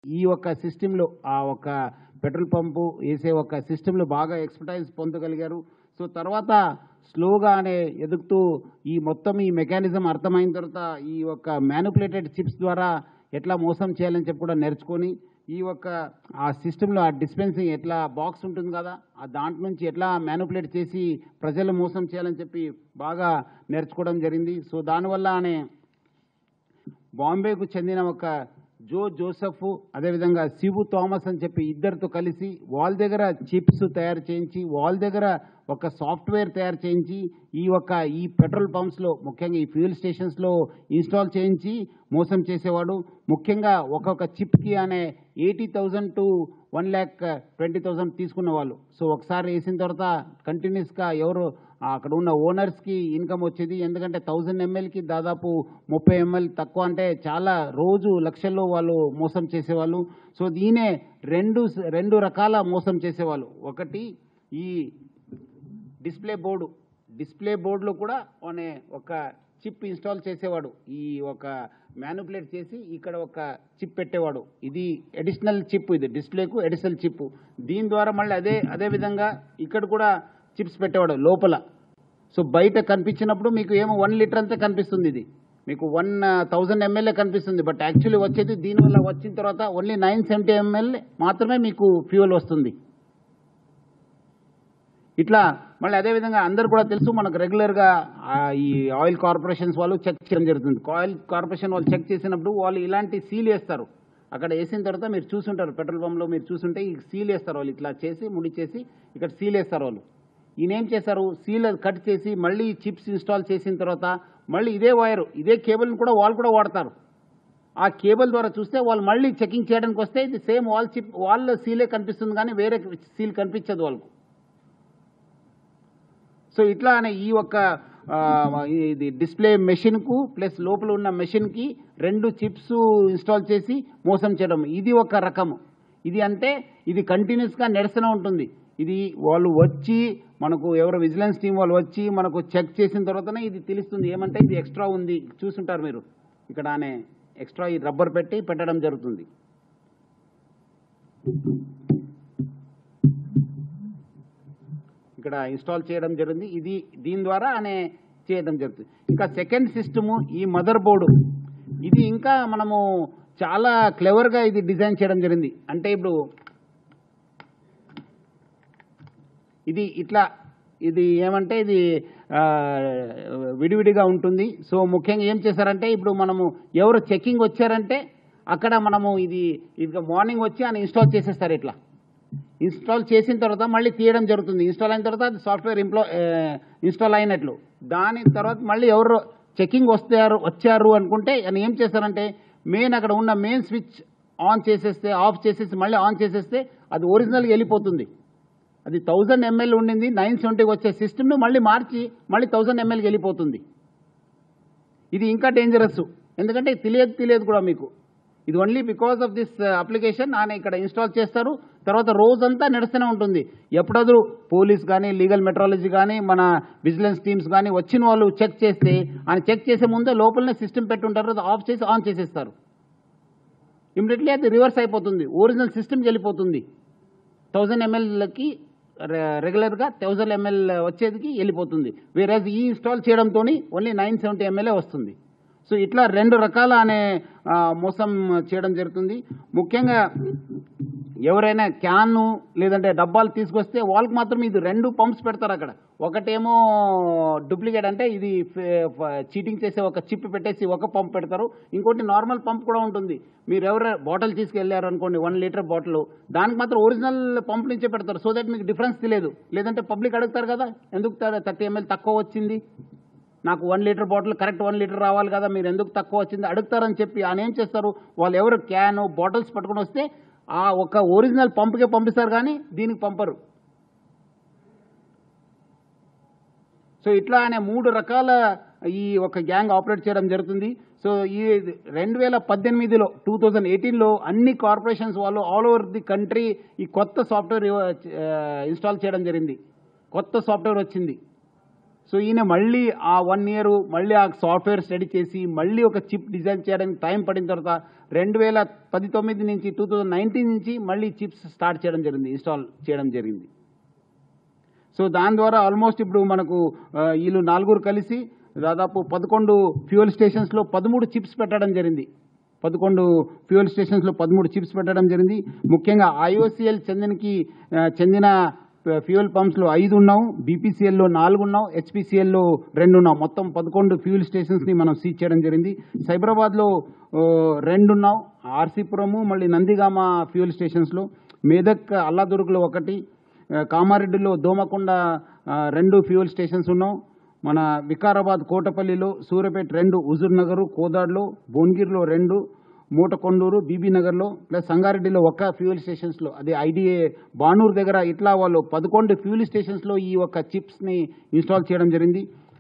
ఈ ఒక సిస్టంలో ఆ ఒక పెట్రోల్ పంపు వేసే ఒక సిస్టంలో బాగా ఎక్స్పర్టైజ్ పొందగలిగారు సో తర్వాత స్లోగానే ఎదుగుతూ ఈ మొత్తం ఈ మెకానిజం అర్థమైన తర్వాత ఈ యొక్క మ్యానుపులేటెడ్ చిప్స్ ద్వారా ఎట్లా మోసం చేయాలని చెప్పి కూడా నేర్చుకొని ఈ యొక్క ఆ సిస్టంలో ఆ డిస్పెన్సింగ్ ఎట్లా బాక్స్ ఉంటుంది కదా ఆ దాంట్లో నుంచి ఎట్లా మ్యానుపులేట్ చేసి ప్రజలు మోసం చేయాలని చెప్పి బాగా నేర్చుకోవడం జరిగింది సో దానివల్లనే బాంబేకు చెందిన ఒక జో జోసెఫ్ అదేవిధంగా శివు థామస్ అని చెప్పి ఇద్దరితో కలిసి వాళ్ళ దగ్గర చిప్స్ తయారు చేయించి వాళ్ళ దగ్గర ఒక సాఫ్ట్వేర్ తయారు చేయించి ఈ యొక్క ఈ పెట్రోల్ పంప్స్లో ముఖ్యంగా ఈ ఫ్యూయల్ స్టేషన్స్లో ఇన్స్టాల్ చేయించి మోసం చేసేవాడు ముఖ్యంగా ఒక్కొక్క చిప్కి అనే eighty thousand two one lakh twenty thousand తీసుకున్న వాళ్ళు సో ఒకసారి వేసిన తర్వాత కంటిన్యూస్గా ఎవరు అక్కడ ఉన్న ఓనర్స్కి ఇన్కమ్ వచ్చేది ఎందుకంటే థౌజండ్ ఎంఎల్కి దాదాపు ముప్పై ఎంఎల్ తక్కువ అంటే చాలా రోజు లక్షల్లో వాళ్ళు మోసం చేసేవాళ్ళు సో దీనే రెండు రెండు రకాల మోసం చేసేవాళ్ళు ఒకటి ఈ డిస్ప్లే బోర్డు డిస్ప్లే బోర్డులో కూడా అనే ఒక చిప్ ఇన్స్టాల్ చేసేవాడు ఈ ఒక మ్యానుపులేట్ చేసి ఇక్కడ ఒక చిప్ పెట్టేవాడు ఇది అడిషనల్ చిప్ ఇది డిస్ప్లేకు అడిషనల్ చిప్ దీని ద్వారా మళ్ళీ అదే అదే విధంగా ఇక్కడ కూడా చిప్స్ పెట్టేవాడు లోపల సో బయట కనిపించినప్పుడు మీకు ఏమో వన్ లీటర్ అంతే కనిపిస్తుంది ఇది మీకు వన్ థౌజండ్ ఎంఎల్ఏ కనిపిస్తుంది బట్ యాక్చువల్లీ వచ్చేది దీనివల్ల వచ్చిన తర్వాత ఓన్లీ నైన్ సెవెంటీ ఎంఎల్ మాత్రమే మీకు ఫ్యూయల్ వస్తుంది ఇట్లా మళ్ళీ అదేవిధంగా అందరు కూడా తెలుసు మనకు రెగ్యులర్గా ఆ, ఈ ఆయిల్ కార్పొరేషన్స్ వాళ్ళు చెక్ చేయడం జరుగుతుంది ఆయిల్ కార్పొరేషన్ వాళ్ళు చెక్ చేసినప్పుడు వాళ్ళు ఇలాంటి సీల్ వేస్తారు అక్కడ వేసిన తర్వాత మీరు చూసుంటారు పెట్రోల్ పంప్లో మీరు చూసుంటే ఈ సీల్ వేస్తారు వాళ్ళు ఇట్లా చేసి ముడి చేసి ఇక్కడ సీల్ వేస్తారు వాళ్ళు ఈయన ఏం చేశారు సీల్ అది కట్ చేసి మళ్ళీ చిప్స్ ఇన్స్టాల్ చేసిన తర్వాత మళ్ళీ ఇదే వైర్ ఇదే కేబుల్ని కూడా వాళ్ళు కూడా వాడతారు ఆ కేబుల్ ద్వారా చూస్తే వాళ్ళు మళ్ళీ చెకింగ్ చేయడానికి వస్తే ఇది సేమ్ వాల్ చిప్ వాళ్ళ సీలే కనిపిస్తుంది కానీ వేరే సీల్ కనిపించదు వాళ్ళకు సో ఇట్లా అనే ఈ ఒక్క ఆ, ఇది డిస్ప్లే మెషిన్కు ప్లస్ లోపల ఉన్న మెషిన్కి రెండు చిప్స్ ఇన్స్టాల్ చేసి మోసం చేయడం ఇది ఒక రకము ఇది అంటే ఇది కంటిన్యూస్గా నడుస్తూనే ఉంటుంది ఇది వాళ్ళు వచ్చి మనకు ఎవరో విజిలెన్స్ టీం వాళ్ళు వచ్చి మనకు చెక్ చేసిన తర్వాతనే ఇది తెలుస్తుంది ఏమంటే ఇది ఎక్స్ట్రా ఉంది చూసుంటారు మీరు ఇక్కడ అనే ఎక్స్ట్రా ఈ రబ్బర్ పెట్టి పెట్టడం జరుగుతుంది ఇక్కడ ఇన్స్టాల్ చేయడం జరిగింది ఇది దీని ద్వారా అనే చేయడం జరుగుతుంది ఇంకా సెకండ్ సిస్టము ఈ మదర్ బోర్డు ఇది ఇంకా మనము చాలా క్లెవర్గా ఇది డిజైన్ చేయడం జరిగింది అంటే ఇప్పుడు ఇది ఇట్లా ఇది ఏమంటే ఇది ఆ, విడివిడిగా ఉంటుంది సో ముఖ్యంగా ఏం చేశారంటే ఇప్పుడు మనము ఎవరు చెకింగ్ వచ్చారంటే అక్కడ మనము ఇది ఇది మార్నింగ్ వచ్చి ఆయన ఇన్స్టాల్ చేసేస్తారు ఇట్లా ఇన్స్టాల్ చేసిన తర్వాత మళ్ళీ తీయడం జరుగుతుంది ఇన్స్టాల్ అయిన తర్వాత అది సాఫ్ట్వేర్ ఇంప్లో ఇన్స్టాల్ అయినట్లు దాని తర్వాత మళ్ళీ ఎవరు చెకింగ్ వస్తారు వచ్చారు అనుకుంటే ఆయన ఏం చేస్తారంటే మెయిన్ అక్కడ ఉన్న మెయిన్ స్విచ్ ఆన్ చేసేస్తే ఆఫ్ చేసేసి మళ్ళీ ఆన్ చేసేస్తే అది ఒరిజినల్గా వెళ్ళిపోతుంది అది థౌజండ్ ఎంఎల్ ఉండింది నైన్ సెవెంటీకి వచ్చే సిస్టమ్ను మళ్ళీ మార్చి మళ్ళీ థౌజండ్ ఎంఎల్కి వెళ్ళిపోతుంది ఇది ఇంకా డేంజరస్ ఎందుకంటే ఇది తెలియదు తెలియదు కూడా మీకు ఇది only because of this application ఆయన ఇక్కడ ఇన్స్టాల్ చేస్తారు తర్వాత రోజంతా నడుస్తూనే ఉంటుంది ఎప్పుడదు పోలీస్ కానీ లీగల్ మెట్రాలజీ కానీ మన విజిలెన్స్ టీమ్స్ కానీ వచ్చిన వాళ్ళు చెక్ చేస్తే ఆయన చెక్ చేసే ముందే లోపలనే సిస్టమ్ పెట్టుంటారు అది ఆఫ్ చేసి ఆన్ చేసేస్తారు ఇమీడియట్లీ అది రివర్స్ అయిపోతుంది ఒరిజినల్ సిస్టమ్కి వెళ్ళిపోతుంది థౌజండ్ ఎంఎల్కి రెగ్యులర్గా థౌజండ్ ఎంఎల్ వచ్చేదికి వెళ్ళిపోతుంది వేరేజ్ ఈ ఇన్స్టాల్ చేయడంతో ఓన్లీ నైన్ సెవెంటీ ఎంఎల్ఏ వస్తుంది సో ఇట్లా రెండు రకాల అనే ఆ, మోసం చేయడం జరుగుతుంది ముఖ్యంగా ఎవరైనా క్యాను లేదంటే డబ్బాలు తీసుకొస్తే వాళ్ళకి మాత్రం ఇది రెండు పంప్స్ పెడతారు అక్కడ ఒకటేమో డూప్లికేట్ అంటే ఇది చీటింగ్ చేసే ఒక చిప్ పెట్టేసి ఒక పంప్ పెడతారు ఇంకోటి నార్మల్ పంప్ కూడా ఉంటుంది మీరు ఎవరు బాటిల్ తీసుకెళ్లారు అనుకోండి వన్ లీటర్ బాటిల్ దానికి మాత్రం ఒరిజినల్ పంప్ నుంచే పెడతారు సో దట్ మీకు డిఫరెన్స్ తెలియదు లేదంటే పబ్లిక్ అడుగుతారు కదా ఎందుకు థర్టీ ఎంఎల్ తక్కువ వచ్చింది నాకు one litre bottle correct one litre రావాలి కదా మీరు ఎందుకు తక్కువ వచ్చింది అడుగుతారని చెప్పి ఆయన ఏం చేస్తారు వాళ్ళు ఎవరు క్యాన్ బాటిల్స్ పట్టుకొని వస్తే ఆ ఒక ఒరిజినల్ పంప్కే పంపిస్తారు కానీ దీనికి పంపరు సో ఇట్లా అనే మూడు రకాల ఈ ఒక గ్యాంగ్ ఆపరేట్ చేయడం జరుగుతుంది సో ఈ రెండు వేల పద్దెనిమిదిలో టూ థౌజండ్ ఎయిటీన్లో అన్ని కార్పొరేషన్స్ వాళ్ళు ఆల్ ఓవర్ ది కంట్రీ ఈ కొత్త సాఫ్ట్వేర్ ఇన్స్టాల్ చేయడం జరిగింది కొత్త సాఫ్ట్వేర్ వచ్చింది సో ఈయన మళ్ళీ ఆ వన్ ఇయర్ మళ్ళీ ఆ సాఫ్ట్వేర్ స్టడీ చేసి మళ్ళీ ఒక చిప్ డిజైన్ చేయడానికి టైం పడిన తర్వాత రెండు వేల పది తొమ్మిది నుంచి టూ థౌజండ్ నైన్టీన్ నుంచి మళ్ళీ చిప్స్ స్టార్ట్ చేయడం జరిగింది ఇన్స్టాల్ చేయడం జరిగింది సో దాని ద్వారా ఆల్మోస్ట్ ఇప్పుడు మనకు ఆ, వీళ్ళు నలుగురు కలిసి దాదాపు పదకొండు ఫ్యూయల్ స్టేషన్స్లో పదమూడు చిప్స్ పెట్టడం జరిగింది పదకొండు ఫ్యూయల్ స్టేషన్స్లో పదమూడు చిప్స్ పెట్టడం జరిగింది ముఖ్యంగా ఐఓసిఎల్ చెందినకి ఆ, చెందిన ఫ్యూయల్ పంప్స్లో ఐదు ఉన్నాం బీపీసీఎల్లో నాలుగు ఉన్నాం హెచ్పిసిఎల్లో రెండు ఉన్నాం మొత్తం పదకొండు ఫ్యూయల్ స్టేషన్స్ని మనం సీజ్ చేయడం జరిగింది సైబరాబాద్లో ఆ, రెండు ఉన్నాం ఆర్సీపురము మళ్ళీ నందిగామ ఫ్యూయల్ స్టేషన్స్లో మేదక్ అల్లాదుర్గ్లో ఒకటి ఆ, కామారెడ్డిలో దోమకొండ ఆ, రెండు ఫ్యూయల్ స్టేషన్స్ ఉన్నాం మన వికారాబాద్ కోటపల్లిలో సూర్యాపేట రెండు హుజూర్ నగరు కోదాడ్లో భువనగిరిలో రెండు మూటకొండూరు బీబీ నగర్లో ప్లస్ సంగారెడ్డిలో ఒక్క ఫ్యూయల్ స్టేషన్స్లో అది ఐడిఏ బానూర్ దగ్గర ఇట్లా వాళ్ళు పదకొండు ఫ్యూయల్ స్టేషన్స్లో ఈ ఒక్క చిప్స్ని ఇన్స్టాల్ చేయడం జరిగింది